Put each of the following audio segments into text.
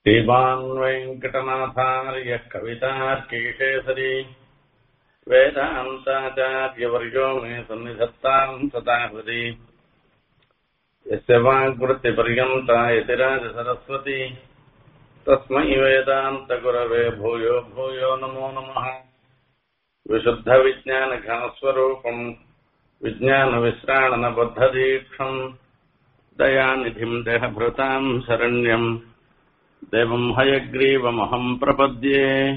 श्रीमान् वेङ्कटनाथार्यः कवितार्केशेसरी वेदान्ताचार्यवर्यो मे सन्निधत्ताम् सदा हृदि यस्य वाग्वृत्तिपर्यन्ता यतिराजसरस्वती तस्मै वेदान्तगुरवे भूयो भूयो नमो नमः विशुद्धविज्ञानघनस्वरूपम् विज्ञानविश्राणनबद्धदीक्षम् दयानिधिम् देहभृताम् शरण्यम् தேவம் ஹயக்ரீவமகம் பிரபத்யே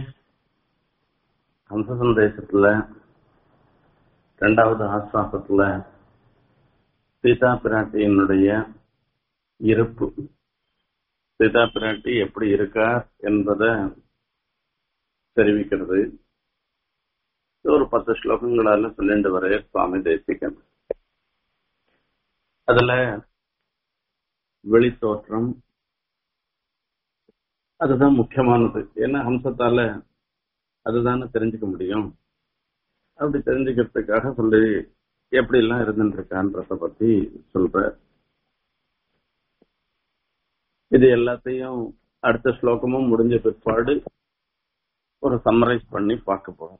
ஹம்ச சந்தேசத்துல இரண்டாவது ஆஸ்வாசத்துல சீதா பிராட்டியினுடைய இருப்பு சீதா பிராட்டி எப்படி இருக்கார் என்பதை தெரிவிக்கிறது ஒரு பத்து ஸ்லோகங்களால சொல்லிட்டு வர சுவாமி தேசிகன் அதுல வெளித்தோற்றம் அதுதான் முக்கியமானது ஏன்னா ஹம்சத்தால அதுதானே தெரிஞ்சுக்க முடியும் அப்படி தெரிஞ்சுக்கிறதுக்காக சொல்லி எப்படி எல்லாம் இருந்துட்டு இருக்கான்றத பத்தி சொல்ற இது எல்லாத்தையும் அடுத்த ஸ்லோகமும் முடிஞ்ச பிற்பாடு ஒரு சம்மரைஸ் பண்ணி பார்க்க போறோம்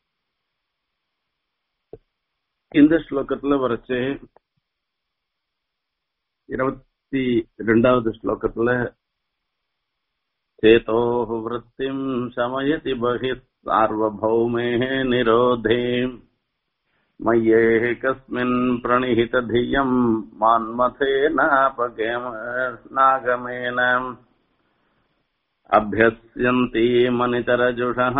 இந்த ஸ்லோகத்துல வரைச்சு இருபத்தி ரெண்டாவது ஸ்லோகத்துல चेतोः वृत्तिम् शमयति बहिः सार्वभौमेः निरोधे मय्येः कस्मिन् प्रणिहितधियम् मान्मथेनापगेम अभ्यस्यन्ती मनितरजुषः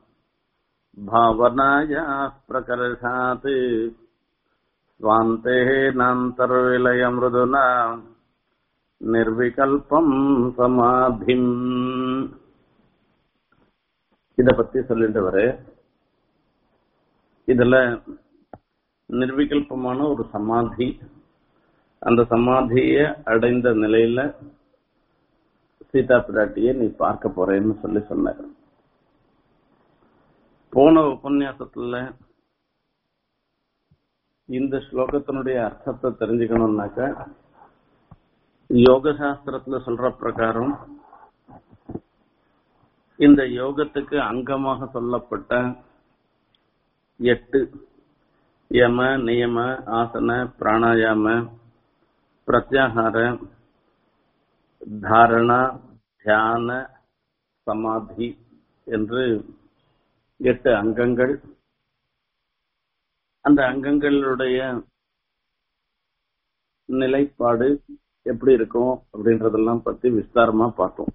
भावनायाः प्रकर्षात् स्वान्तेः नान्तर्विलयमृदुना நிர்விகல்பம் சமாதிம் இத பத்தி சொல்லிட்டு வர இதுல நிர்விகல்பமான ஒரு சமாதி அந்த சமாதிய அடைந்த நிலையில சீதா பிராட்டிய நீ பார்க்க போறேன்னு சொல்லி சொன்ன போன உபன்யாசத்துல இந்த ஸ்லோகத்தினுடைய அர்த்தத்தை தெரிஞ்சுக்கணும்னாக்க யோக சாஸ்திரத்துல சொல்ற பிரகாரம் இந்த யோகத்துக்கு அங்கமாக சொல்லப்பட்ட எட்டு யம நியம ஆசன பிராணாயாம பிரத்யாகார தாரணா தியான சமாதி என்று எட்டு அங்கங்கள் அந்த அங்கங்களுடைய நிலைப்பாடு எப்படி இருக்கும் அப்படின்றதெல்லாம் பத்தி விஸ்தாரமா பார்த்தோம்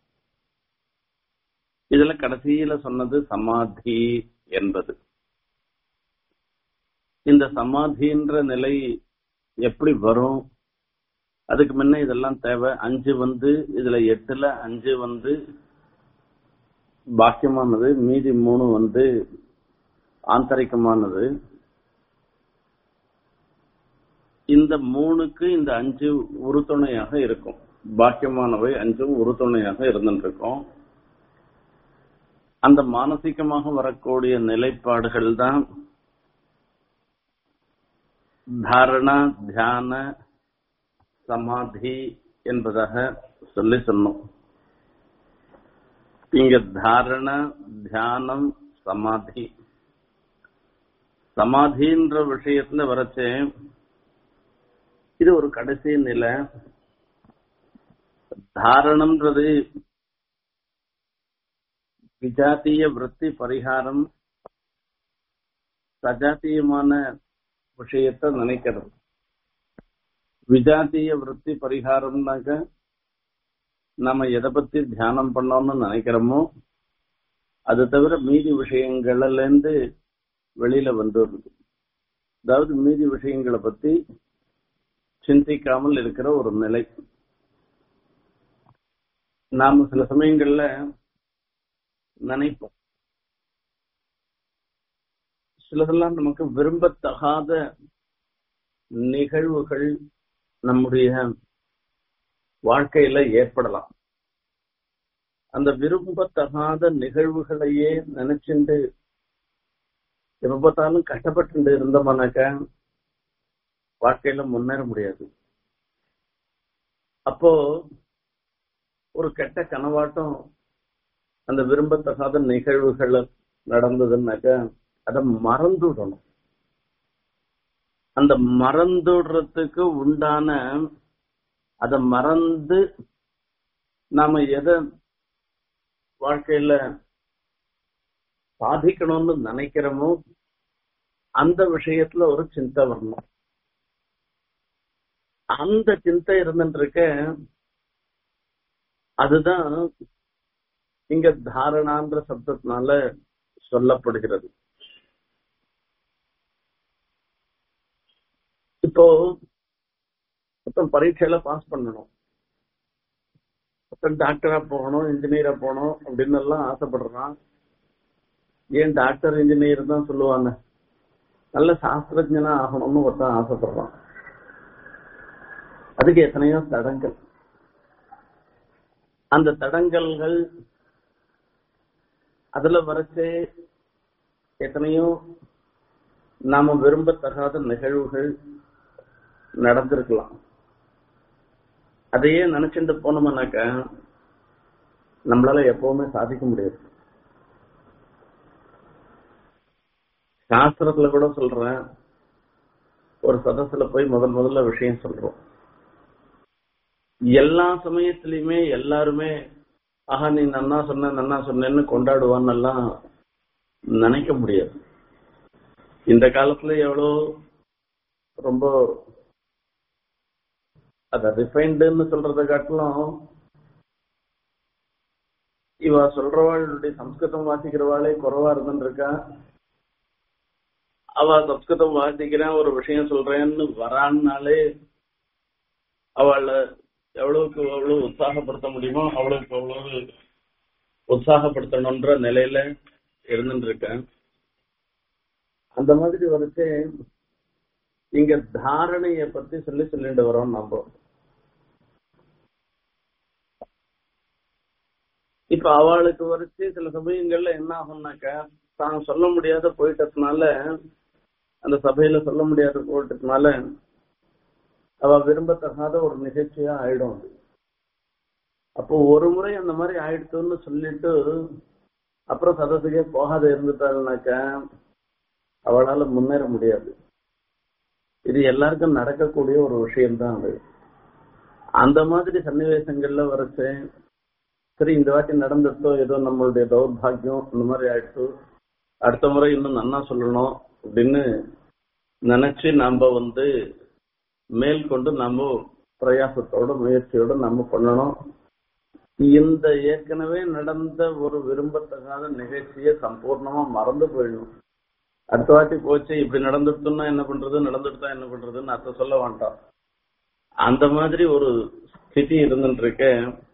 இதுல கடைசியில சொன்னது சமாதி என்பது இந்த சமாதின்ற நிலை எப்படி வரும் அதுக்கு முன்ன இதெல்லாம் தேவை அஞ்சு வந்து இதுல எட்டுல அஞ்சு வந்து பாக்கியமானது மீதி மூணு வந்து ஆந்தரிகமானது இந்த மூணுக்கு இந்த அஞ்சு உறுதுணையாக இருக்கும் பாக்கியமானவை அஞ்சும் உறுதுணையாக இருந்துருக்கும் அந்த மானசீகமாக வரக்கூடிய நிலைப்பாடுகள் தான் தாரணா தியான சமாதி என்பதாக சொல்லி சொன்னோம் இங்க தாரண தியானம் சமாதி சமாதின்ற விஷயத்துல வரச்சே இது ஒரு கடைசி நிலை தாரணம்ன்றது விஜாத்திய விற்பி பரிகாரம் சஜாத்தியமான விஷயத்த நினைக்கிறது விஜாத்திய விற்பி பரிகாரம்னாக்க நம்ம எதை பத்தி தியானம் பண்ணோம்னு நினைக்கிறோமோ அது தவிர மீதி விஷயங்கள்ல இருந்து வெளியில வந்துடுது அதாவது மீதி விஷயங்களை பத்தி சிந்திக்காமல் இருக்கிற ஒரு நிலை நாம சில சமயங்கள்ல நினைப்போம் சிலதெல்லாம் நமக்கு விரும்பத்தகாத நிகழ்வுகள் நம்முடைய வாழ்க்கையில ஏற்படலாம் அந்த விரும்பத்தகாத நிகழ்வுகளையே நினைச்சுட்டு எப்ப பார்த்தாலும் கஷ்டப்பட்டு இருந்தோம்னாக்க வாழ்க்கையில முன்னேற முடியாது அப்போ ஒரு கெட்ட கனவாட்டம் அந்த விரும்பத்தகாத நிகழ்வுகள் நடந்ததுன்னாக்க அதை மறந்துடணும் அந்த மறந்துடுறதுக்கு உண்டான அதை மறந்து நாம எதை வாழ்க்கையில சாதிக்கணும்னு நினைக்கிறோமோ அந்த விஷயத்துல ஒரு சிந்தை வரணும் அந்த சிந்தை இருந்துருக்க அதுதான் இங்க தாரணான்ற சப்தத்தினால சொல்லப்படுகிறது இப்போ மொத்தம் பரீட்சையில பாஸ் பண்ணணும் மொத்தம் டாக்டரா போகணும் இன்ஜினியரா போகணும் அப்படின்னு எல்லாம் ஆசைப்படுறான் ஏன் டாக்டர் இன்ஜினியர் தான் சொல்லுவாங்க நல்ல சாஸ்திரஜனா ஆகணும்னு ஒருத்தன் ஆசைப்படுறான் அதுக்கு எத்தனையோ தடங்கள் அந்த தடங்கல்கள் அதுல வரைச்சே எத்தனையோ நாம விரும்பத்தகாத நிகழ்வுகள் நடந்திருக்கலாம் அதையே நினைச்சுட்டு போனோம்னாக்க நம்மளால எப்பவுமே சாதிக்க முடியாது சாஸ்திரத்துல கூட சொல்றேன் ஒரு சதசுல போய் முதல் முதல்ல விஷயம் சொல்றோம் எல்லா சமயத்திலயுமே எல்லாருமே ஆஹா நீ நன்னா சொன்ன நன்னா சொன்னேன்னு கொண்டாடுவான்னு எல்லாம் நினைக்க முடியாது இந்த காலத்துல எவ்வளோ ரொம்ப அத ரிஃபைன்டுன்னு சொல்றதை காட்டிலும் இவ சொல்றவாளுடைய சம்ஸ்கிருதம் வாசிக்கிறவாளே குறைவா இருந்துருக்கா அவ சம்ஸ்கிருதம் வாசிக்கிறேன் ஒரு விஷயம் சொல்றேன்னு வரான்னாலே அவளை எவ்வளவுக்கு எவ்வளவு உற்சாகப்படுத்த முடியுமோ அவ்வளவுக்கு அவ்வளவு உற்சாகப்படுத்தணும்ன்ற நிலையில இருந்துட்டு இருக்கேன் அந்த மாதிரி வரைச்சு இங்க தாரணைய பத்தி சொல்லி சொல்லிட்டு வரோம் நம்ம இப்ப அவளுக்கு வரைச்சு சில சமயங்கள்ல என்ன ஆகும்னாக்க தான் சொல்ல முடியாத போயிட்டதுனால அந்த சபையில சொல்ல முடியாத போயிட்டதுனால அவ விரும்பத்தகாத ஒரு நிகழ்ச்சியா ஆயிடும் அது அப்போ ஒரு முறை அந்த மாதிரி ஆயிடுத்துன்னு சொல்லிட்டு அப்புறம் சதசுக்கே போகாத இருந்துட்டாள்னாக்க அவளால முன்னேற முடியாது இது எல்லாருக்கும் நடக்கக்கூடிய ஒரு விஷயம்தான் அது அந்த மாதிரி சன்னிவேசங்கள்ல வரைச்சு சரி இந்த வாட்டி நடந்துட்டோ ஏதோ நம்மளுடைய தௌர்பாகியம் இந்த மாதிரி ஆயிடுச்சு அடுத்த முறை இன்னும் நன்னா சொல்லணும் அப்படின்னு நினைச்சு நாம வந்து மேல் கொண்டு நம்ம பிரயாசத்தோட முயற்சியோட நம்ம பண்ணணும் இந்த ஏற்கனவே நடந்த ஒரு விரும்பத்தகாத நிகழ்ச்சியை சம்பூர்ணமா மறந்து போயிடணும் அடுத்த வாட்டி போச்சு இப்படி நடந்துட்டுன்னா என்ன பண்றது நடந்துட்டா என்ன பண்றதுன்னு அர்த்தம் சொல்ல வேண்டாம் அந்த மாதிரி ஒரு ஸ்திதி இருந்துட்டு இருக்க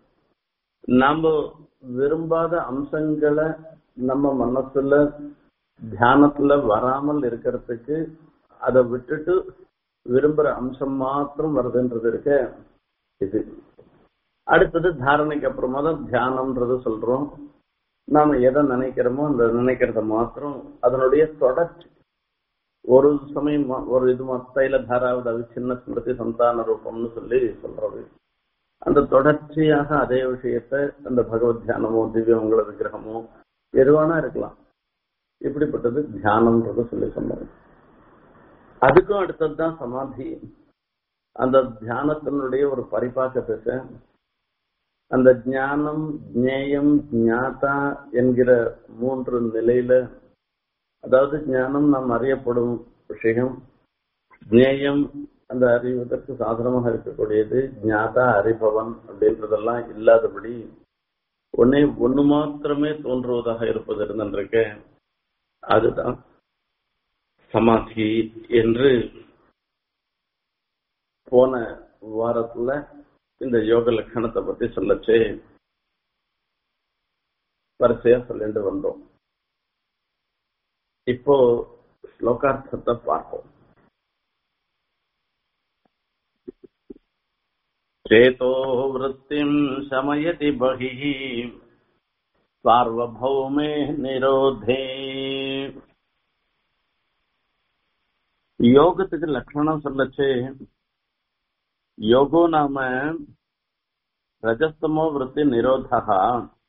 நாம விரும்பாத அம்சங்களை நம்ம மனசுல தியானத்துல வராமல் இருக்கிறதுக்கு அதை விட்டுட்டு விரும்புற அம்சம் மாத்திரம் வருதுன்றது இருக்க இது அடுத்தது தாரணைக்கு அப்புறமா தான் தியானம்ன்றது சொல்றோம் நாம எதை நினைக்கிறோமோ அந்த நினைக்கிறத மாத்திரம் அதனுடைய தொடர்ச்சி ஒரு சமயம் ஒரு இது தைல தாராவது அது சின்ன ஸ்மிருதி சந்தான ரூபம்னு சொல்லி சொல்றது அந்த தொடர்ச்சியாக அதே விஷயத்த அந்த பகவத் தியானமோ திவ்யமங்கள விக்கிரகமோ எதுவானா இருக்கலாம் இப்படிப்பட்டது தியானம்ன்றது சொல்லி சொன்னாரு அதுக்கும் அடுத்ததுதான் சமாதி அந்த தியானத்தினுடைய ஒரு பரிபாக்க திசை அந்த ஞானம் ஜேயம் ஞாதா என்கிற மூன்று நிலையில அதாவது ஞானம் நாம் அறியப்படும் விஷயம் ஜேயம் அந்த அறிவதற்கு சாதனமாக இருக்கக்கூடியது ஞாதா அறிபவன் அப்படின்றதெல்லாம் இல்லாதபடி ஒன்னே ஒண்ணு மாத்திரமே தோன்றுவதாக இருப்பது இருந்திருக்க அதுதான் சமாதி என்று போன வாரத்துல இந்த யோக லட்சணத்தை பத்தி சொல்லச்சு வரிசையா சொல்லிட்டு வந்தோம் இப்போ ஸ்லோகார்த்தத்தை பார்ப்போம் चेतो वृत्तिम् शमयति बहिः सार्वभौमे निरोधे யோகத்துக்கு லட்சணம் சொல்லச்சு யோகோ நாம ரஜஸ்தமோ விற்பி நிரோதா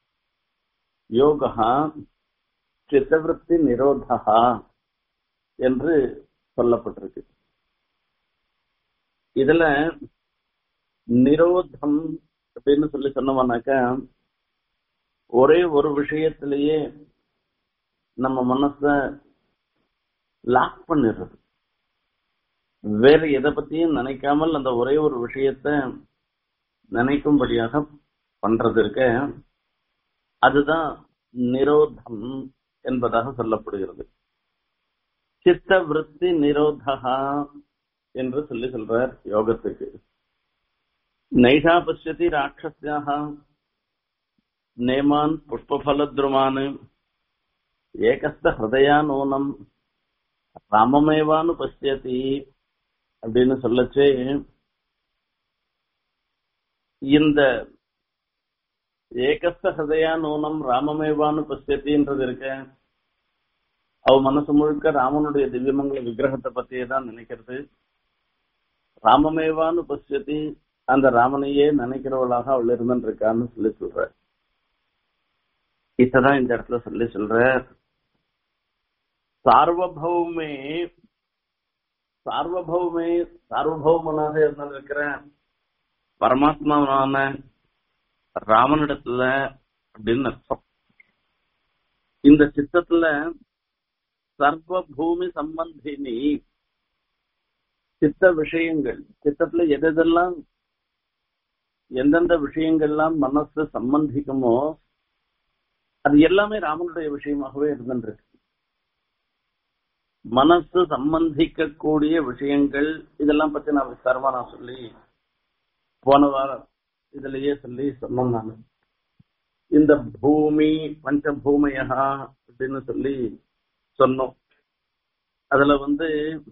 யோகா சித்தவிருத்தி நிரோதா என்று சொல்லப்பட்டிருக்கு இதுல நிரோதம் அப்படின்னு சொல்லி சொன்னோம்னாக்க ஒரே ஒரு விஷயத்திலேயே நம்ம மனச லாக் பண்ணிடுறது வேற எதை பத்தியும் நினைக்காமல் அந்த ஒரே ஒரு விஷயத்த நினைக்கும்படியாக பண்றது இருக்க அதுதான் நிரோதம் என்பதாக சொல்லப்படுகிறது சித்த விற்பி நிரோதா என்று சொல்லி சொல்றார் யோகத்துக்கு நைஷா பசியதி ராட்சசியாக நேமான் புஷ்பலத்ருமான் ஏகஸ்த ஹிருதயா நூனம் ராமமேவானு பசியதி அப்படின்னு சொல்லச்சு இந்த ஏகஸ்த ஹிருதயா நூனம் ராமமேவானு பசியத்தின்றது இருக்க அவ மனசு முழுக்க ராமனுடைய திவ்யமங்கல விக்கிரகத்தை பத்தியே தான் நினைக்கிறது ராமமேவான்னு பசியத்தி அந்த ராமனையே நினைக்கிறவளாக அவள் இருந்துருக்கான்னு சொல்லி சொல்ற இதான் இந்த இடத்துல சொல்லி சொல்ற சார்வபௌமே சார்வபௌமே சார்வபௌமனாக இருந்திருக்கிற பரமாத்மாவான ராமனிடத்துல அப்படின்னு அர்த்தம் இந்த சித்தத்துல சர்வ பூமி சம்பந்தினி சித்த விஷயங்கள் சித்தத்துல எதெல்லாம் எந்தெந்த விஷயங்கள்லாம் மனசு சம்பந்திக்குமோ அது எல்லாமே ராமனுடைய விஷயமாகவே இருந்துருக்கு மனசு சம்பந்திக்கக்கூடிய விஷயங்கள் இதெல்லாம் பத்தி நான் விசாரமா நான் சொல்லி போன வாரம் இதுலயே சொல்லி சொன்னோம் நான் இந்த பூமி பஞ்சபூமையா அப்படின்னு சொல்லி சொன்னோம் அதுல வந்து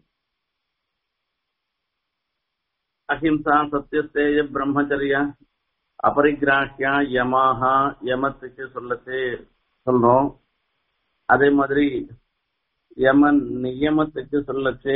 அஹிம்சா சத்தியஸ்தேய பிரம்மச்சரியா அபரிகிராஹியா யமாஹா யமத்துக்கு சொல்லச்சு சொல்றோம் அதே மாதிரி யமன் நியமத்துக்கு சொல்லச்சு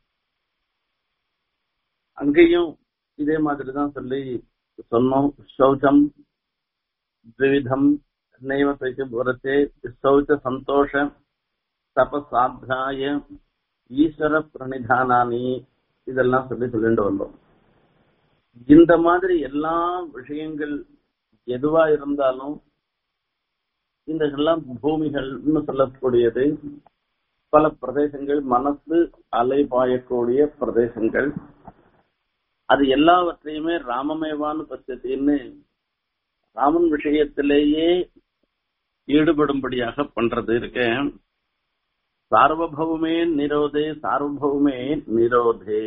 அங்கேயும் இதே மாதிரி தான் சொல்லி சொன்னோம் சௌச்சம் திவிதம் நியமத்துக்கு வரச்சு சௌச்ச சந்தோஷ தபசாத்தியாய ஈஸ்வர பிரணிதானானி இதெல்லாம் சொல்லி சொல்லிட்டு வந்தோம் இந்த மாதிரி எல்லா விஷயங்கள் எதுவா இருந்தாலும் இந்த எல்லாம் பூமிகள்னு சொல்லக்கூடியது பல பிரதேசங்கள் மனசு அலை பாயக்கூடிய பிரதேசங்கள் அது எல்லாவற்றையுமே ராமமேவான்னு பட்சத்தின்னு ராமன் விஷயத்திலேயே ஈடுபடும்படியாக பண்றது இருக்க சார்வபௌமே நிரோதே சார்வபௌமே நிரோதே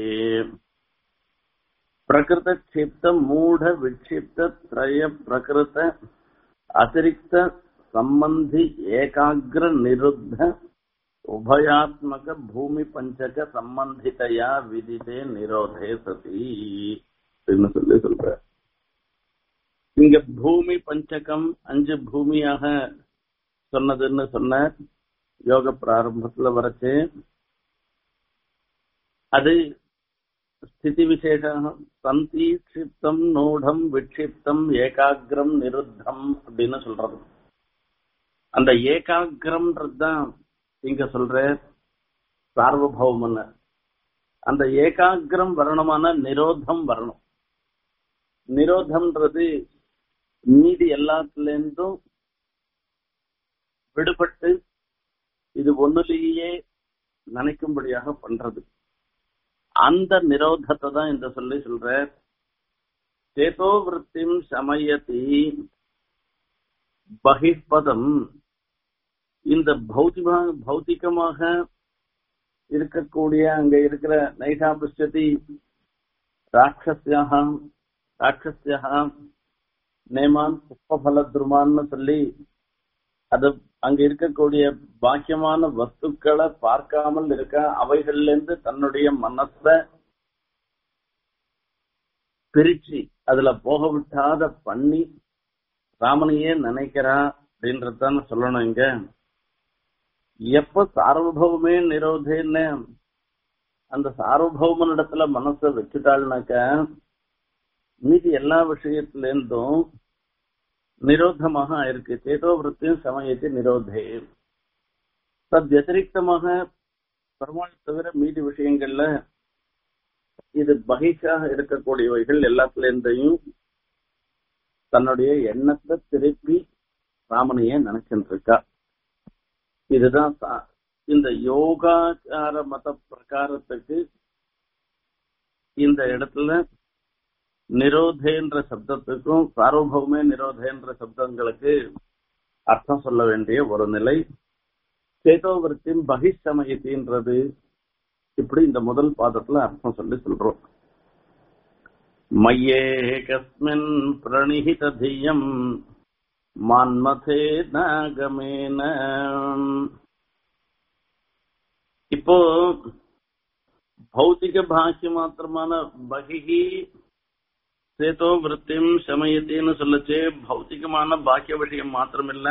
பிரகிருத க்ஷிப்த மூட விக்ஷிப்த திரய பிரகிருத அதிரிக்த சம்பந்தி ஏகாகிர நிருத்த உபயாத்மக பூமி பஞ்சக சம்பந்திதையா விதிதே நிரோதே சதி அப்படின்னு சொல்லி சொல்ற இங்க பூமி பஞ்சகம் அஞ்சு பூமியாக சொன்னதுன்னு சொன்ன யோக பிராரம்பத்துல வரச்சு அது ஸ்திதி விசேஷம் சந்தி க்ஷிப்தம் நூடம் விக்ஷிப்தம் ஏகாகிரம் நிருத்தம் அப்படின்னு சொல்றது அந்த ஏகாகிரம்ன்றதுதான் இங்க சொல்ற சார்வபௌமன் அந்த ஏகாகிரம் வரணுமான நிரோதம் வரணும் நிரோதம்ன்றது மீதி எல்லாத்துல இருந்தும் விடுபட்டு இது ஒண்ணுலேயே நினைக்கும்படியாக பண்றது அந்த நிரோதத்தை தான் இந்த சொல்லி சொல்ற சேதோ விற்த்திம் சமயத்தி பகிப்பதம் இந்த பௌத்திகமா பௌத்திகமாக இருக்கக்கூடிய அங்க இருக்கிற நைஷாபிஷ்யதி ராட்சசியாக ராட்சசியாக நேமான் புஷ்பல துருமான்னு சொல்லி அது அங்க இருக்கக்கூடிய பாக்கியமான வஸ்துக்களை பார்க்காமல் இருக்க அவைகள்ல இருந்து தன்னுடைய மனச பிரிச்சு அதுல போக விட்டாத பண்ணி ராமனையே நினைக்கிறா அப்படின்றதான் சொல்லணும் இங்க எப்ப சார்வபௌமே நிரோதேன்னு அந்த சார்வபௌமனிடத்துல மனசை வச்சுட்டாள்னாக்க மீதி எல்லா விஷயத்திலேருந்தும் நிரோதமாக ஆயிருக்கு சேதோ விற்த்தியும் சமயத்தை நிரோதே தத் வத்திரிகமாக பெருமாள் தவிர மீதி விஷயங்கள்ல இது பகிஷாக இருக்கக்கூடியவைகள் எல்லாத்துல இருந்தையும் தன்னுடைய எண்ணத்தை திருப்பி ராமனையே நினைச்சுட்டு இருக்கா இதுதான் சா- இந்த யோகாச்சார மத பிரகாரத்துக்கு இந்த இடத்துல நிரோதேன்ற சப்தத்துக்கும் சார்வபௌமே நிரோதேன்ற சப்தங்களுக்கு அர்த்தம் சொல்ல வேண்டிய ஒரு நிலை சேதோவிருத்தின் பகிஷமயத்தின்றது இப்படி இந்த முதல் பாதத்துல அர்த்தம் சொல்லி சொல்றோம் மையே கஸ்மின் பிரணிஹித தியம் மான்மதே நாகமேன இப்போ பௌத்திக பாஷ்ய மாத்திரமான பகிஹி சேதோ விருத்திம் சமயத்தின்னு சொல்லச்சு பௌத்திகமான பாக்கிய விஷயம் மாத்திரமில்ல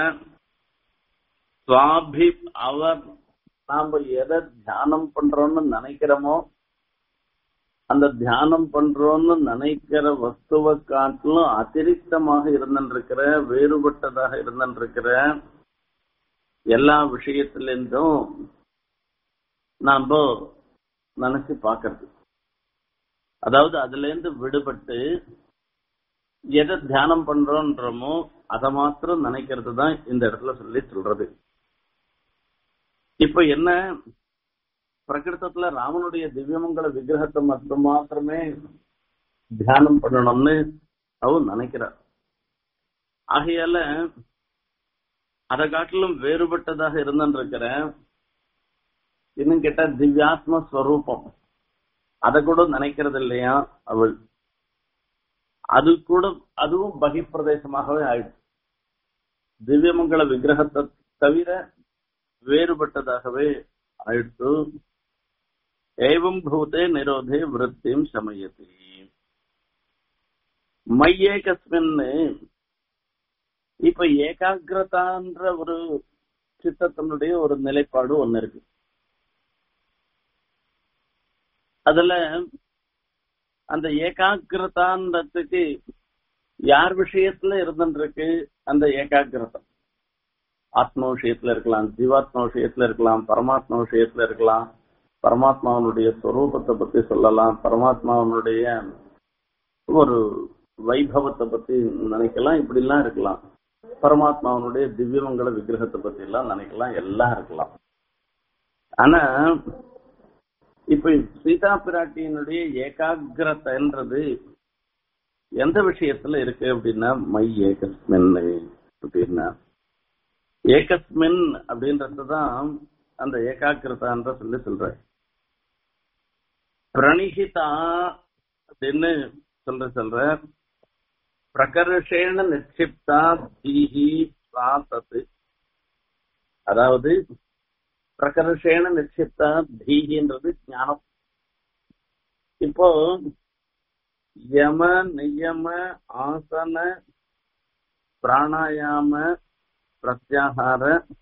சுவாபி அவர் நாம எதை தியானம் பண்றோம்னு நினைக்கிறோமோ அந்த தியானம் பண்றோம்னு நினைக்கிற வஸ்துவை காட்டிலும் அதிரிக்தமாக இருந்திருக்கிற வேறுபட்டதாக இருந்திருக்கிற எல்லா விஷயத்திலிருந்தும் நாம நினைச்சு பார்க்கறது அதாவது அதுல இருந்து விடுபட்டு எதை தியானம் பண்றோன்றமோ அதை மாத்திரம் நினைக்கிறது தான் இந்த இடத்துல சொல்லி சொல்றது இப்ப என்ன பிரகிருத்தத்துல ராமனுடைய திவ்யமங்கல விக்கிரகத்தை மட்டும் மாத்திரமே தியானம் பண்ணணும்னு அவன் நினைக்கிறார் ஆகையால அதை காட்டிலும் வேறுபட்டதாக இருந்திருக்கிற இன்னும் கேட்டா திவ்யாத்ம ஸ்வரூபம் அதை கூட நினைக்கிறது இல்லையா அவள் அது கூட அதுவும் பகிப்பிரதேசமாகவே ஆயிடுச்சு திவ்யமங்கல விக்கிரகத்தை தவிர வேறுபட்டதாகவே ஆயிடுத்து ஏவம் பூதே நிரோதே விருத்தியும் சமயத்தி மையே கஸ்மின் இப்ப ஏகாகிரதான்ற ஒரு சித்தத்தினுடைய ஒரு நிலைப்பாடு ஒண்ணு இருக்கு அதுல அந்த ஏகாகிரதான்றதுக்கு யார் விஷயத்துல இருந்துருக்கு அந்த ஏகாகிரதம் ஆத்ம விஷயத்துல இருக்கலாம் ஜீவாத்ம விஷயத்துல இருக்கலாம் பரமாத்மா விஷயத்துல இருக்கலாம் பரமாத்மாவனுடைய ஸ்வரூபத்தை பத்தி சொல்லலாம் பரமாத்மாவனுடைய ஒரு வைபவத்தை பத்தி நினைக்கலாம் இப்படி எல்லாம் இருக்கலாம் பரமாத்மாவனுடைய திவ்யமங்கல விக்கிரகத்தை பத்தி எல்லாம் நினைக்கலாம் எல்லாம் இருக்கலாம் ஆனா இப்ப சீதா பிராட்டியினுடைய ஏகாகிரதைன்றது எந்த விஷயத்துல இருக்கு அப்படின்னா மை ஏகஸ்மின் அப்படின்னா ஏகஸ்மின் அப்படின்றதுதான் அந்த ஏகாகிரதான்ற சொல்லி சொல்ற பிரணிகிதா அப்படின்னு சொல்ற சொல்ற பிரகர்ஷேன நிக்ஷிப்தா தீஹி பிராத்தது அதாவது பிரகர்ஷேன நிக்ஷிப்தா தீகின்றது ஞானம் இப்போ யம நியம ஆசன பிராணாயாம பிரத்யாகார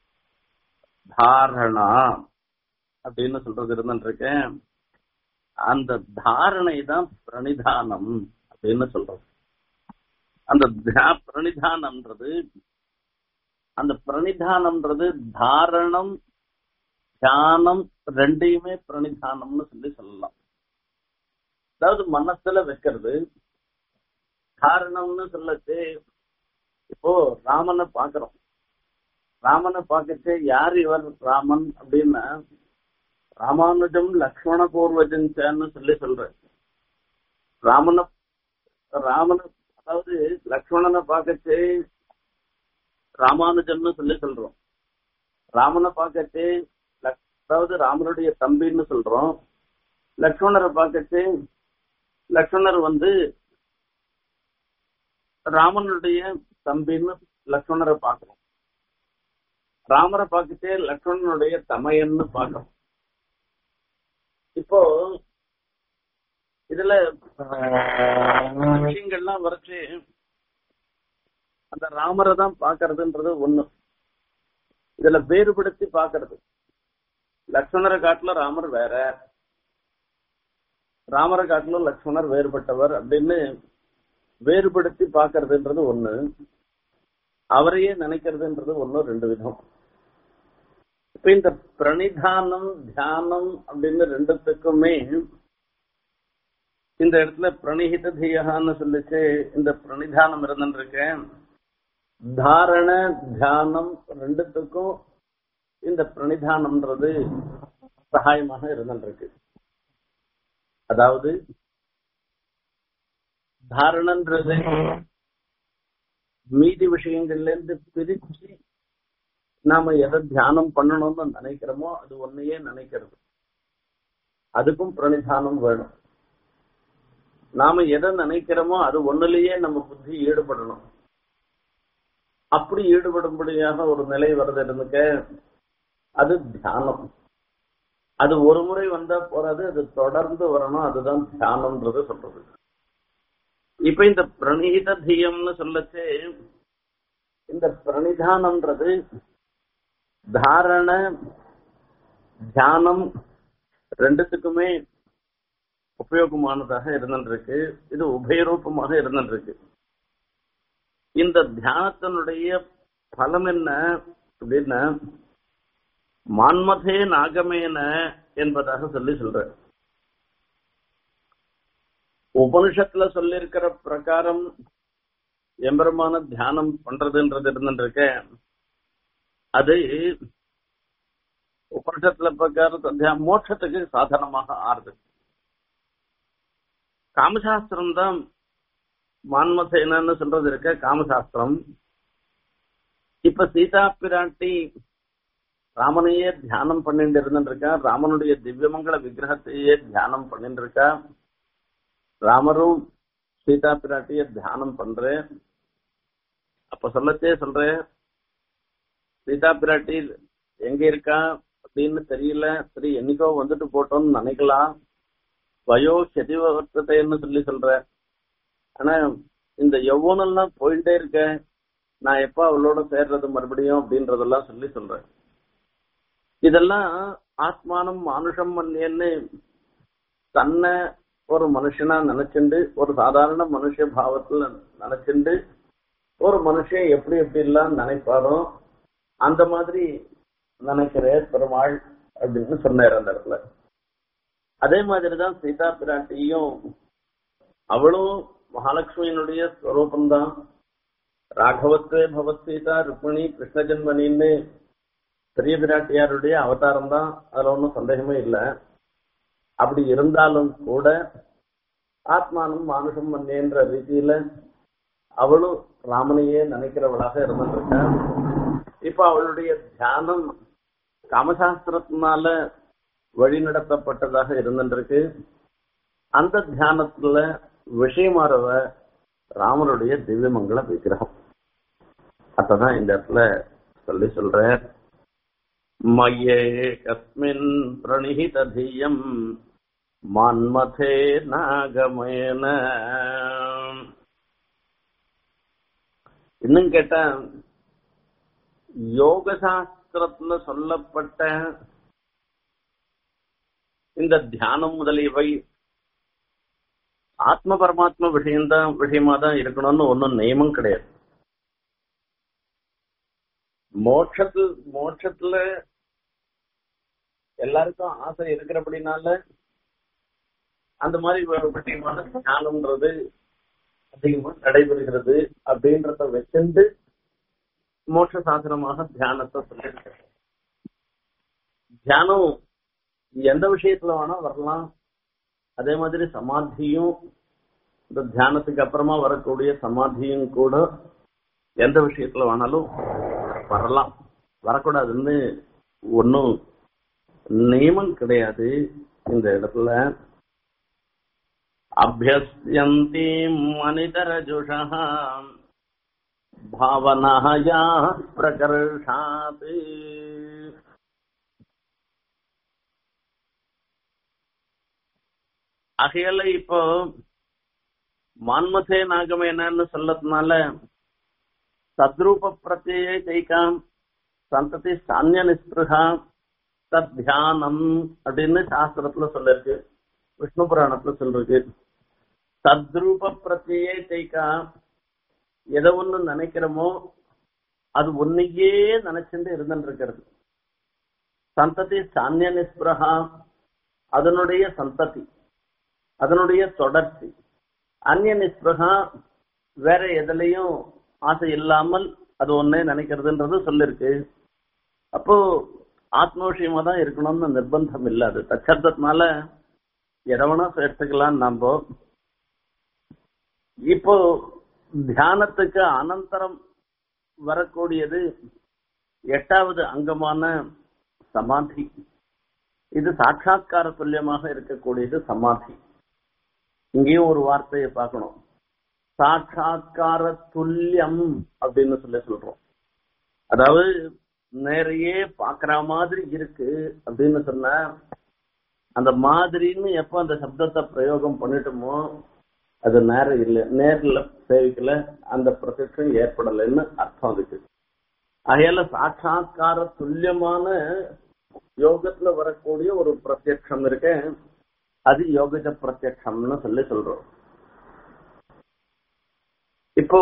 தாரணா அப்படின்னு சொல்றது இருந்துருக்கேன் அந்த தாரணை தான் பிரணிதானம் அப்படின்னு சொல்றது அந்த தியா- பிரணிதானம்ன்றது அந்த பிரணிதானம்ன்றது தாரணம் தியானம் ரெண்டையுமே பிரணிதானம்னு சொல்லி சொல்லலாம் அதாவது மனசுல வைக்கிறது காரணம்னு சொல்லச்சு இப்போ ராமனை பாக்குறோம் ராமனை பார்க்கச்சு யார் இவர் ராமன் அப்படின்னா ராமானுஜம் லக்ஷ்மண பூர்வஜன்சான்னு சொல்லி சொல்ற ராமனை ராமனை அதாவது லக்ஷ்மணனை பார்க்கச்சு ராமானுஜம்னு சொல்லி சொல்றோம் ராமனை பார்க்கச்சு லக்- அதாவது ராமனுடைய தம்பின்னு சொல்றோம் லக்ஷ்மணரை பார்க்கச்சு லக்ஷ்மணர் வந்து ராமனுடைய தம்பின்னு லக்ஷ்மணரை பார்க்கிறோம் ராமரை பார்த்துட்டு லக்ஷ்மணனுடைய தமையன்னு பார்க்கிறோம் இப்போ இதுல விஷயங்கள்லாம் வரைச்சு அந்த ராமரை தான் பாக்குறதுன்றது ஒண்ணு இதுல வேறுபடுத்தி பாக்குறது லக்ஷ்மணரை காட்டுல ராமர் வேற ராமரை காட்டிலும் லக்ஷ்மணர் வேறுபட்டவர் அப்படின்னு வேறுபடுத்தி பார்க்கறதுன்றது ஒண்ணு அவரையே நினைக்கிறதுன்றது ஒண்ணு ரெண்டு விதம் இப்ப இந்த பிரணிதானம் தியானம் அப்படின்னு ரெண்டுத்துக்குமே இந்த இடத்துல பிரணிஹித தியகான்னு சொல்லிச்சு இந்த பிரணிதானம் இருந்துருக்கேன் தாரண தியானம் ரெண்டுத்துக்கும் இந்த பிரணிதானம்ன்றது சகாயமாக இருந்துருக்கு அதாவது தாரணன்றது மீதி விஷயங்கள்ல இருந்து பிரிச்சு நாம எதை தியானம் பண்ணணும்னு நினைக்கிறோமோ அது ஒன்னையே நினைக்கிறது அதுக்கும் பிரணிதானம் வேணும் நாம எதை நினைக்கிறோமோ அது ஒண்ணுலயே நம்ம புத்தி ஈடுபடணும் அப்படி ஈடுபடும்படியாக ஒரு நிலை வருது இருந்துக்க அது தியானம் அது ஒரு முறை வந்தா போறாது அது தொடர்ந்து வரணும் அதுதான் தியானம்ன்றது சொல்றது இப்ப இந்த பிரணீத தியம்னு சொல்லச்சு இந்த பிரணிதானம்ன்றது தாரண தியானம் ரெண்டுத்துக்குமே உபயோகமானதாக இருந்துருக்கு இது உபயரூபமாக இருந்துருக்கு இந்த தியானத்தினுடைய பலம் என்ன அப்படின்னா மான்மதே நாகமேன என்பதாக சொல்லி சொல்ற உபனிஷத்துல சொல்லியிருக்கிற பிரகாரம் எம்பெருமான தியானம் பண்றதுன்றது இருந்துருக்க அது உபனிஷத்துல பிரகாரம் மோட்சத்துக்கு சாதனமாக ஆறுது காமசாஸ்திரம் தான் மான்மசேனன்னு சொல்றது இருக்க காமசாஸ்திரம் இப்ப சீதா பிராட்டி ராமனையே தியானம் பண்ணிட்டு இருந்துருக்கா ராமனுடைய திவ்யமங்கல விக்கிரகத்தையே தியானம் பண்ணிட்டு இருக்கா ராமரும் சீதா பிராட்டிய தியானம் பண்ற அப்ப சொல்லச்சே சொல்ற சீதா பிராட்டி எங்க இருக்கா அப்படின்னு தெரியல சரி என்னைக்கோ வந்துட்டு போட்டோம்னு நினைக்கலாம் வயோ செதிவர்த்தத்தைன்னு சொல்லி சொல்ற ஆனா இந்த எவ்வளோலாம் போயிட்டே இருக்க நான் எப்ப அவளோட சேர்றது மறுபடியும் அப்படின்றதெல்லாம் சொல்லி சொல்றேன் இதெல்லாம் ஆத்மானம் மானுஷம் மன்னியன்னு தன்னை ஒரு மனுஷனா நினைச்சுண்டு ஒரு சாதாரண மனுஷ பாவத்துல நினைச்சுண்டு ஒரு மனுஷன் எப்படி எப்படி எல்லாம் நினைப்பாரோ அந்த மாதிரி நினைக்கிற பெருமாள் அப்படின்னு சொன்னார் அந்த இடத்துல அதே மாதிரிதான் சீதா பிராட்டியும் அவளும் மகாலட்சுமியினுடைய ஸ்வரூபம்தான் ராகவத்வே பவத் சீதா ருக்மிணி கிருஷ்ண ஜென்மனின்னு பெரிய பிராட்டியாருடைய அவதாரம் தான் அதுல ஒன்றும் சந்தேகமே இல்லை அப்படி இருந்தாலும் கூட ஆத்மானம் மானுஷம் மன்னேன்ற ரீதியில அவளும் ராமனையே நினைக்கிறவளாக இருந்துருக்கா இப்ப அவளுடைய தியானம் காமசாஸ்திரத்தினால வழிநடத்தப்பட்டதாக இருந்துருக்கு அந்த தியானத்துல விஷயமாறவ ராமனுடைய திவ்யமங்கல விக்கிரகம் அதான் இந்த இடத்துல சொல்லி சொல்ற மயே கஸ்மின் பிரணிஹித தீயம் மான்மதே நாகமேன இன்னும் கேட்டா யோக சாஸ்திரத்துல சொல்லப்பட்ட இந்த தியானம் முதலியவை ஆத்ம பரமாத்ம விஷயம்தான் விஷயமா தான் இருக்கணும்னு ஒன்னும் நியமம் கிடையாது மோட்சத்தில் மோட்சத்துல எல்லாருக்கும் ஆசை இருக்கிறபடினால அந்த மாதிரி ஒரு விஷயமான ஞானம்ன்றது அதிகமா நடைபெறுகிறது அப்படின்றத வச்சுண்டு மோட்ச சாசனமாக தியானத்தை சொல்லியிருக்க தியானம் எந்த விஷயத்துல வேணா வரலாம் அதே மாதிரி சமாதியும் இந்த தியானத்துக்கு அப்புறமா வரக்கூடிய சமாதியும் கூட எந்த விஷயத்துல வேணாலும் வரலாம் வரக்கூடாதுன்னு ஒன்னும் நியமம் கிடையாது இந்த இடத்துல அபியஸ்யந்தி மனிதரஜுஷா பாவனாயா பிரகர்ஷாத் அகையில இப்போ மான்மசே நாகம் என்னன்னு சொல்லதுனால தத்ரூப பிரத்யே தைக்காம் சந்ததி சான்ய நிஸ்பிருகா தத் தியானம் அப்படின்னு சாஸ்திரத்துல சொல்லிருக்கு விஷ்ணு புராணத்துல சொல்லிருக்கு தத்ரூப பிரத்யே தைக்கா எதை ஒண்ணு நினைக்கிறோமோ அது ஒன்னையே நினைச்சுட்டு இருந்துட்டு இருக்கிறது சந்ததி சான்ய நிஸ்பிரகா அதனுடைய சந்ததி அதனுடைய தொடர்ச்சி அந்நிய நிஸ்பிரகா வேற எதுலையும் ஆசை இல்லாமல் அது ஒன்னே நினைக்கிறதுன்றது சொல்லிருக்கு அப்போ ஆத்மோஷியமா தான் இருக்கணும்னு நிர்பந்தம் இல்லை அது தச்சர்த்தத்தினால எதவனா எடுத்துக்கலாம் நம்ம இப்போ தியானத்துக்கு அனந்தரம் வரக்கூடியது எட்டாவது அங்கமான சமாதி இது சாட்சா்கார துல்லியமாக இருக்கக்கூடியது சமாதி இங்கேயும் ஒரு வார்த்தையை பார்க்கணும் சாட்சா்கார துல்லியம் அப்படின்னு சொல்லி சொல்றோம் அதாவது நிறைய பாக்குற மாதிரி இருக்கு அப்படின்னு சொன்ன அந்த மாதிரின்னு எப்ப அந்த சப்தத்தை பிரயோகம் பண்ணிட்டோமோ அது நேரம் இல்லை நேர்ல சேவிக்கல அந்த பிரத்யட்சம் ஏற்படலைன்னு அர்த்தம் அதுக்கு அதையால சாட்சா்கார துல்லியமான யோகத்துல வரக்கூடிய ஒரு பிரத்யட்சம் இருக்கு அது யோகஜ பிரத்யட்சம்னு சொல்லி சொல்றோம் இப்போ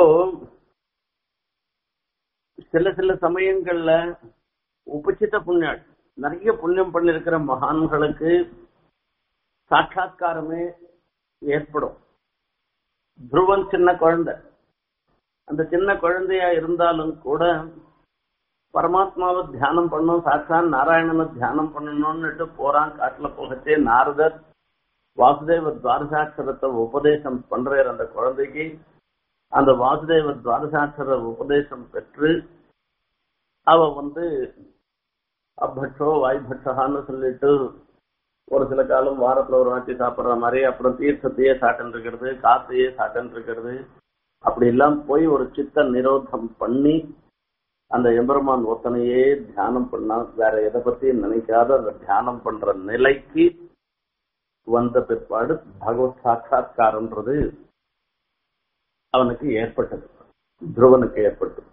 சில சில சமயங்கள்ல உபசித்த புண்ணியம் நிறைய புண்ணியம் பண்ணிருக்கிற மகான்களுக்கு சாட்சா்காரமே ஏற்படும் துருவன் சின்ன குழந்தை அந்த சின்ன குழந்தையா இருந்தாலும் கூட பரமாத்மாவை தியானம் பண்ணும் சாட்சான் நாராயணனை தியானம் பண்ணணும்னுட்டு போறான் காட்டுல போகச்சே நாரதர் வாசுதேவ துவாரசாட்சரத்தை உபதேசம் பண்றார் அந்த குழந்தைக்கு அந்த வாசுதேவ துவாரசாட்சர உபதேசம் பெற்று அவ வந்து அபட்சோ வாய்பட்சகான்னு சொல்லிட்டு ஒரு சில காலம் வாரத்துல ஒரு வாட்டி சாப்பிடுற மாதிரி அப்புறம் தீர்த்தத்தையே சாட்டன் இருக்கிறது காத்தையே சாட்டன் இருக்கிறது அப்படி எல்லாம் போய் ஒரு சித்த நிரோதம் பண்ணி அந்த எம்பெருமான் ஒத்தனையே தியானம் பண்ணா வேற எதை பத்தியும் நினைக்காத அந்த தியானம் பண்ற நிலைக்கு வந்த பிற்பாடு பகவத் சாட்சா்காரன்றது அவனுக்கு ஏற்பட்டது துருவனுக்கு ஏற்பட்டது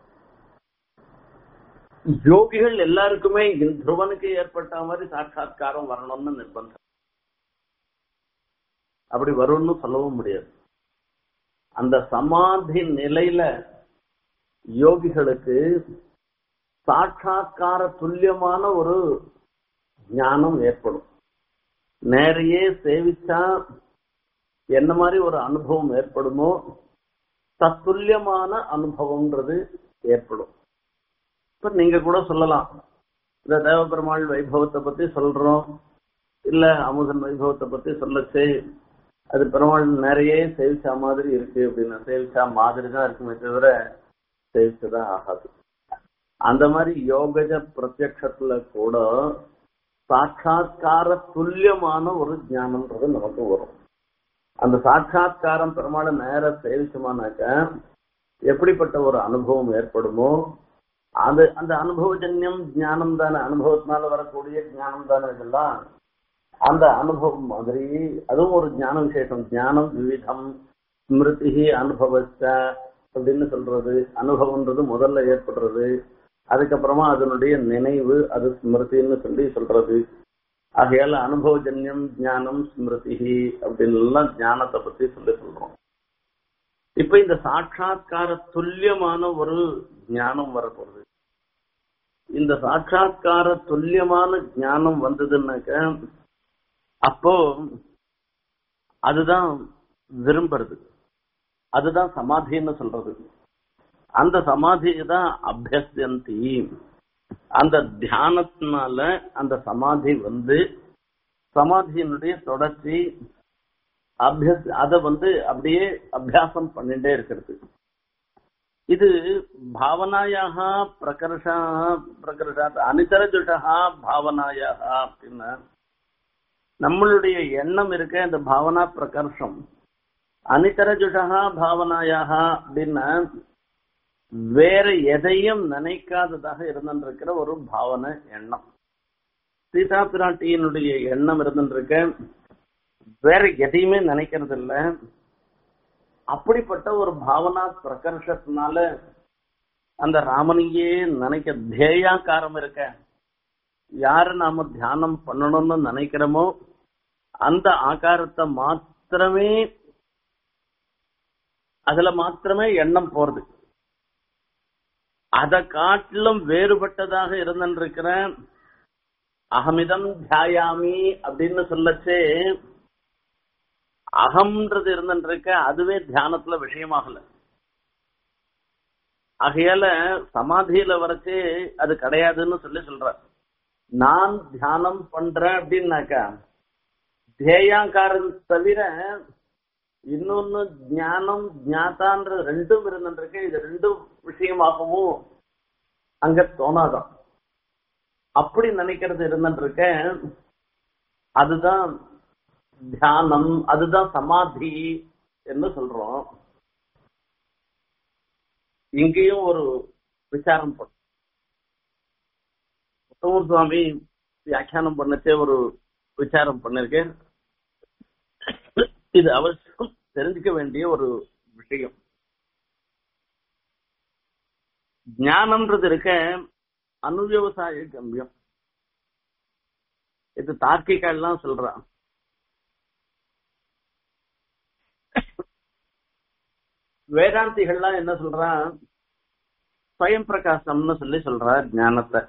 யோகிகள் எல்லாருக்குமே துருவனுக்கு ஏற்பட்ட மாதிரி சாட்சா்காரம் வரணும்னு நிர்பந்தம் அப்படி வரும்னு சொல்லவும் முடியாது அந்த சமாதி நிலையில யோகிகளுக்கு சாட்சா்கார துல்லியமான ஒரு ஞானம் ஏற்படும் நேரையே சேவிச்சா என்ன மாதிரி ஒரு அனுபவம் ஏற்படுமோ தத்துல்யமான அனுபவம்ன்றது ஏற்படும் இப்ப நீங்க கூட சொல்லலாம் இந்த தேவபெருமாள் வைபவத்தை பத்தி சொல்றோம் இல்ல அமுதன் வைபவத்தை பத்தி சொல்லச்சு அது பெருமாள் நிறைய சேவிச்சா மாதிரி இருக்கு அப்படின்னு சேவிச்சா மாதிரி தான் இருக்குமே தவிர சேவிச்சுதான் ஆகாது அந்த மாதிரி யோகஜ பிரத்யக்ஷத்துல கூட சாட்சா்கார துல்லியமான ஒரு ஞானம்ன்றது நமக்கு வரும் அந்த சாட்சா்காரம் பெருமாளை நேர சேவிச்சோமானாக்க எப்படிப்பட்ட ஒரு அனுபவம் ஏற்படுமோ அது அந்த அனுபவஜன்யம் ஞானம் தானே அனுபவத்தினால வரக்கூடிய ஞானம் தானே இதெல்லாம் அந்த அனுபவம் மாதிரி அதுவும் ஒரு ஞான விசேஷம் ஞானம் விவிதம் ஸ்மிருதி அனுபவச்ச அப்படின்னு சொல்றது அனுபவம்ன்றது முதல்ல ஏற்படுறது அதுக்கப்புறமா அதனுடைய நினைவு அது ஸ்மிருதின்னு சொல்லி சொல்றது ஆகையால அனுபவஜன்யம் ஞானம் ஸ்மிருதி அப்படின்னு எல்லாம் ஞானத்தை பத்தி சொல்லி சொல்றோம் இப்ப இந்த சாட்சா்கார துல்லியமான ஒரு ஞானம் வரப்போகுது இந்த சாட்சா்கார துல்லியமான ஞானம் வந்ததுன்னாக்க அப்போ அதுதான் விரும்புறது அதுதான் சமாதின்னு சொல்றது அந்த சமாதியை தான் அபியசியந்தி அந்த தியானத்தினால அந்த சமாதி வந்து சமாதியினுடைய தொடர்ச்சி அபியஸ் அத வந்து அப்படியே அபியாசம் பண்ணிட்டே இருக்கிறது இது பாவனாயாக பிரகர்ஷா பிரகர்ஷா அனிதரஜுஷா பாவனாயாக அப்படின்னா நம்மளுடைய எண்ணம் இருக்க இந்த பாவனா பிரகர்ஷம் அனிதரஜுஷா பாவனாயாக அப்படின்னா வேற எதையும் நினைக்காததாக இருந்திருக்கிற ஒரு பாவனை எண்ணம் சீதா பிராட்டியினுடைய எண்ணம் இருந்துருக்க வேற எதையுமே நினைக்கிறது இல்ல அப்படிப்பட்ட ஒரு பாவனா பிரகர்ஷத்தினால அந்த ராமனையே நினைக்க தேயாக்காரம் இருக்க யாரு நாம தியானம் பண்ணணும்னு நினைக்கிறோமோ அந்த ஆகாரத்தை மாத்திரமே அதுல மாத்திரமே எண்ணம் போறது அதை காட்டிலும் வேறுபட்டதாக இருந்திருக்கிற அகமிதம் தியாயாமி அப்படின்னு சொல்லச்சே அகம்ன்றது இருந்துருக்க அதுவே தியானத்துல விஷயமாகல ஆகையால சமாதியில வரைச்சே அது கிடையாதுன்னு சொல்லி சொல்ற நான் தியானம் பண்றேன் அப்படின்னாக்கா தேயாங்காரன் தவிர இன்னொன்னு ஞானம் ஞாதான்ற ரெண்டும் இருந்துருக்கு இது ரெண்டும் விஷயமாகவும் அங்க தோணாதான் அப்படி நினைக்கிறது இருந்துருக்க அதுதான் தியானம் அதுதான் சமாதி என்று சொல்றோம் இங்கேயும் ஒரு விசாரம் பண்ண உத்தமர் சுவாமி வியாக்கியானம் பண்ணச்சே ஒரு விசாரம் பண்ணிருக்கேன் இது அவசியம் தெரிஞ்சுக்க வேண்டிய ஒரு விஷயம் ஞானம்ன்றது இருக்க அனுவிவசாய கம்பியம் இது தார்க்கிகெல்லாம் சொல்றான் வேதாந்திகள்லாம் என்ன சொல்றான் ஸ்வயம் பிரகாசம்னு சொல்லி சொல்ற ஞானத்தை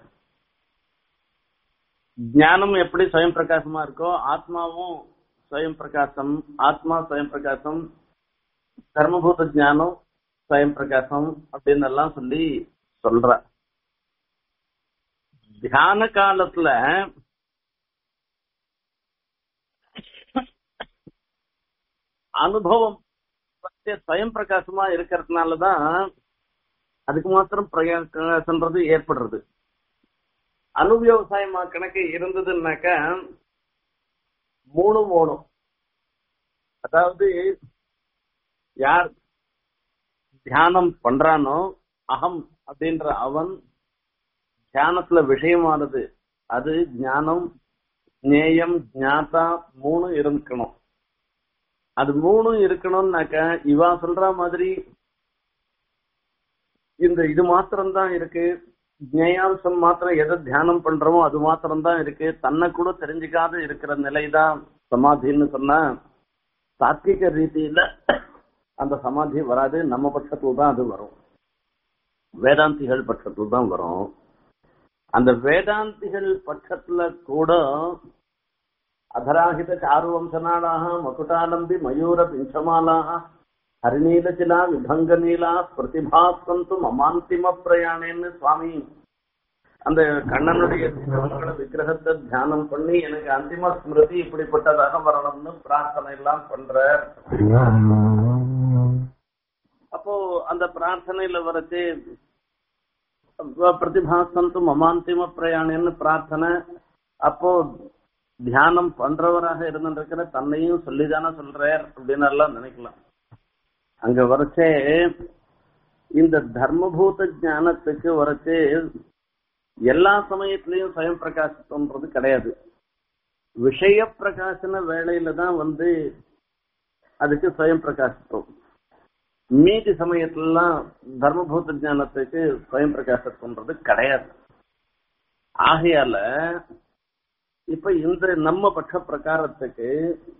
ஞானம் எப்படி ஸ்வயம் பிரகாசமா இருக்கோ ஆத்மாவும் ஸ்வயம் பிரகாசம் ஆத்மா ஸ்வயம் பிரகாசம் கர்மபூத ஞானம் ஸ்வயம் பிரகாசம் அப்படின்னு எல்லாம் சொல்லி சொல்ற தியான காலத்துல அனுபவம் ஸ்வயம் பிரகாசமா இருக்கிறதுனாலதான் அதுக்கு மாத்திரம் பிரகாசன்றது ஏற்படுறது அனுவிவசாயமா கணக்கு இருந்ததுன்னாக்க மூணு மூணு அதாவது யார் தியானம் பண்றானோ அகம் அப்படின்ற அவன் தியானத்துல விஷயமானது அது ஞானம் ஞேயம் ஞாதா மூணு இருக்கணும் அது மூணும் இருக்கணும்னாக்க இவா சொல்ற மாதிரி இந்த இது மாத்திரம்தான் இருக்கு ஜேயாம்சம் மாத்திரம் எதை தியானம் பண்றோமோ அது மாத்திரம்தான் இருக்கு தன்னை கூட தெரிஞ்சுக்காத இருக்கிற நிலைதான் சமாதின்னு சொன்னா தாத்விக ரீதியில அந்த சமாதி வராது நம்ம பட்சத்துல தான் அது வரும் வேதாந்திகள் பட்சத்துல தான் வரும் அந்த வேதாந்திகள் பட்சத்துல கூட அதராகித சாருவம்சநாளாக மகுட்டாலம்பி மயூர பிஞ்சமாலாக ஹரிநீலச்சிலா விபங்கநீலா பிரதிபாசந்து மமாந்திம பிரயாணேன்னு சுவாமி அந்த கண்ணனுடைய திருமங்கள விக்கிரகத்தை தியானம் பண்ணி எனக்கு அந்திம ஸ்மிருதி இப்படிப்பட்டதாக வரணும்னு பிரார்த்தனை எல்லாம் பண்ற அப்போ அந்த பிரார்த்தனையில வரச்சு பிரதிபாசந்து மமாந்திம பிரயாணம்னு பிரார்த்தனை அப்போ தியானம் பண்றவராக இருந்திருக்கிற தன்னையும் சொல்லிதானே சொல்றார் அப்படின்னு எல்லாம் நினைக்கலாம் அங்க வரச்சே இந்த தர்மபூத ஞானத்துக்கு வரச்சே எல்லா சமயத்திலையும் சுயம் பிரகாசித்தோன்றது கிடையாது விஷய பிரகாசன வேலையில தான் வந்து அதுக்கு சுயம் பிரகாசித்தோம் மீதி சமயத்துலலாம் தர்மபூத ஞானத்துக்கு சுயம் பிரகாசத்துன்றது கிடையாது ஆகையால இப்ப இந்த நம்ம பட்ச பிரகாரத்துக்கு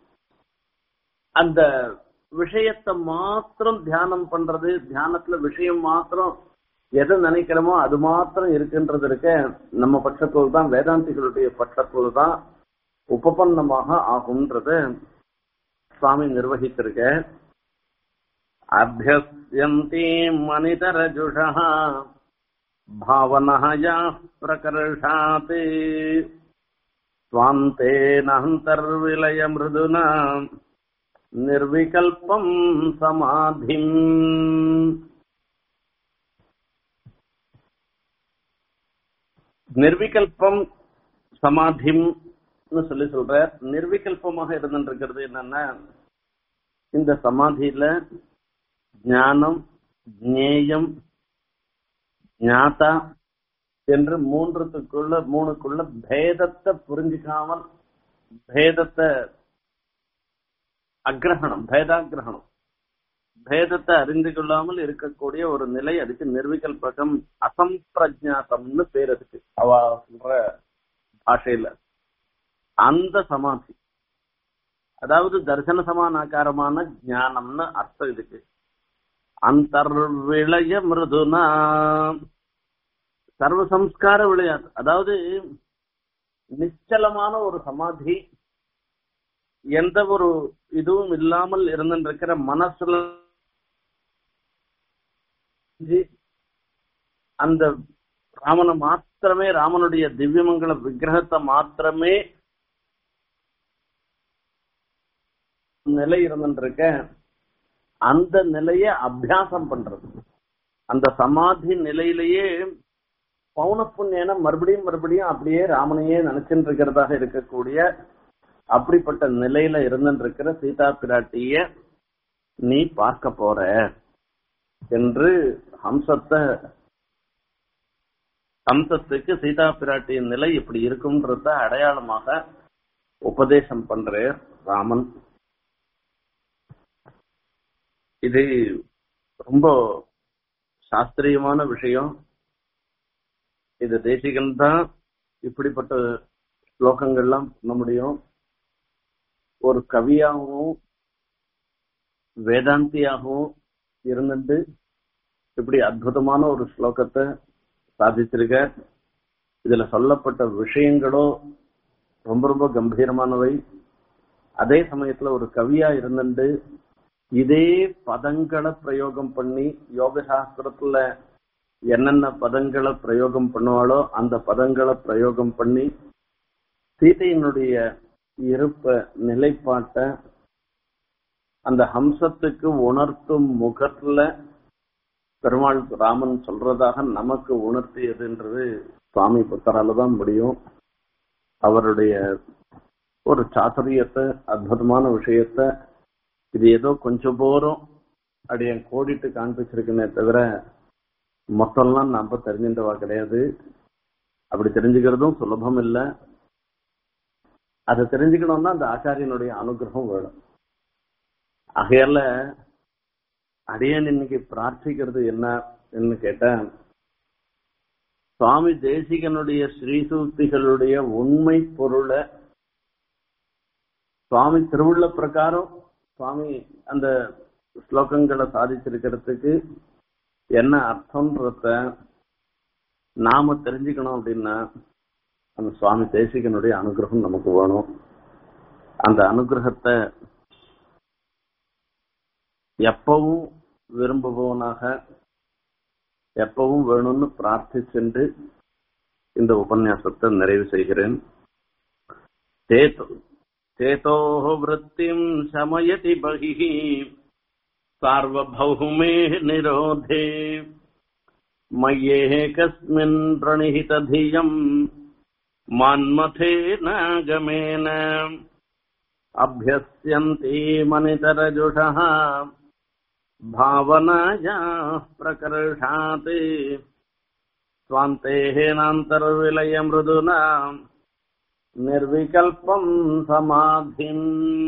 அந்த விஷயத்தை மாத்திரம் தியானம் பண்றது தியானத்துல விஷயம் மாத்திரம் எதை நினைக்கிறோமோ அது மாத்திரம் இருக்குன்றது இருக்க நம்ம பட்சத்தில் தான் வேதாந்திகளுடைய பட்சத்தில் தான் உபபன்னமாக ஆகும்ன்றத சுவாமி நிர்வகித்திருக்க அபியந்தி மனிதரஜுஷா பாவனயா பிரகர்ஷாத் स्वान्तेनान्तर्विलय मृदुना निर्विकल्पम् समाधिम् நிர்விகல்பம் சமாதிம்னு சொல்லி சொல்ற நிர்விகல்பமாக இருந்துருக்கிறது என்னன்னா இந்த சமாதியில ஞானம் ஞேயம் ஞாதா என்று மூன்றுத்துக்குள்ள மூணுக்குள்ள பேதத்தை புரிஞ்சுக்காமல் பேதத்தை அக்கிரகணம் பேதாகிரகணம் பேதத்தை அறிந்து கொள்ளாமல் இருக்கக்கூடிய ஒரு நிலை அதுக்கு நிர்விகல்பகம் அசம்பிரஜாத்தம்னு பேர் அதுக்கு அவ சொல்ற பாஷையில அந்த சமாதி அதாவது தர்சன சமானாக்காரமான ஞானம்னு அர்த்தம் இதுக்கு அந்தர்விளைய மிருதுனா சர்வ சம்ஸ்கார விளையாட்டு அதாவது நிச்சலமான ஒரு சமாதி எந்த ஒரு இதுவும் இல்லாமல் இருந்திருக்கிற மனசுல அந்த ராமனை மாத்திரமே ராமனுடைய திவ்யமங்கல விக்கிரகத்தை மாத்திரமே நிலை இருந்துருக்க அந்த நிலைய அபியாசம் பண்றது அந்த சமாதி நிலையிலேயே பௌன புண்ணியன மறுபடியும் மறுபடியும் அப்படியே ராமனையே நினைச்சுட்டு இருக்கிறதாக இருக்கக்கூடிய அப்படிப்பட்ட நிலையில இருந்துருக்கிற சீதா பிராட்டிய நீ பார்க்க போற என்று ஹம்சத்தை ஹம்சத்துக்கு சீதா பிராட்டியின் நிலை இப்படி இருக்கும்ன்றத அடையாளமாக உபதேசம் பண்றார் ராமன் இது ரொம்ப சாஸ்திரியமான விஷயம் இது தேசிகன் தான் இப்படிப்பட்ட ஸ்லோகங்கள்லாம் பண்ண முடியும் ஒரு கவியாகவும் வேதாந்தியாகவும் இருந்துட்டு இப்படி அற்புதமான ஒரு ஸ்லோகத்தை சாதிச்சிருக்க இதுல சொல்லப்பட்ட விஷயங்களோ ரொம்ப ரொம்ப கம்பீரமானவை அதே சமயத்துல ஒரு கவியா இருந்துட்டு இதே பதங்களை பிரயோகம் பண்ணி யோக சாஸ்திரத்துல என்னென்ன பதங்களை பிரயோகம் பண்ணுவாளோ அந்த பதங்களை பிரயோகம் பண்ணி சீதையினுடைய இருப்ப நிலைப்பாட்ட அந்த ஹம்சத்துக்கு உணர்த்தும் முகத்துல பெருமாள் ராமன் சொல்றதாக நமக்கு உணர்த்தியதுன்றது சுவாமி புத்தரால தான் முடியும் அவருடைய ஒரு சாதுரியத்தை அற்புதமான விஷயத்த இது ஏதோ கொஞ்சம் போரும் அப்படியே கோடிட்டு காண்பிச்சிருக்கனே தவிர மொத்தம்லாம் நம்ம தெரிஞ்சின்றவா கிடையாது அப்படி தெரிஞ்சுக்கிறதும் சுலபம் இல்லை அதை தெரிஞ்சுக்கணும்னா அந்த ஆச்சாரியனுடைய அனுகிரகம் வேணும் ஆகையால அடியன் இன்னைக்கு பிரார்த்திக்கிறது என்ன கேட்டா சுவாமி தேசிகனுடைய ஸ்ரீசூக்திகளுடைய உண்மை பொருளை சுவாமி திருவுள்ள பிரகாரம் சுவாமி அந்த ஸ்லோகங்களை சாதிச்சிருக்கிறதுக்கு என்ன அர்த்தம்ன்றத நாம தெரிஞ்சுக்கணும் அப்படின்னா அந்த சுவாமி தேசிகனுடைய அனுகிரகம் நமக்கு வேணும் அந்த அனுகிரகத்தை எப்பவும் விரும்புபவனாக எப்பவும் வேணும்னு பிரார்த்திச்சென்று இந்த உபன்யாசத்தை நிறைவு செய்கிறேன் சேதோ சேதோः वृत्तिम् शमयति बहिः सार्वभौमे निरोधे मय्येकस्मिन् प्रणिहितधियम् मान्मथेनागमेन अभ्यस्यन्ति मनितरजुषः भावनायाः प्रकर्षात् स्वान्तेहेनान्तर्विलयमृदुना निर्विकल्पम् समाधिम्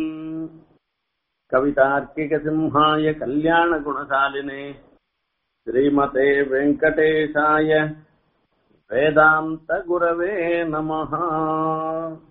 कवितार्किकसिंहाय कल्याणगुणशालिने श्रीमते वेङ्कटेशाय वेदान्तगुरवे नमः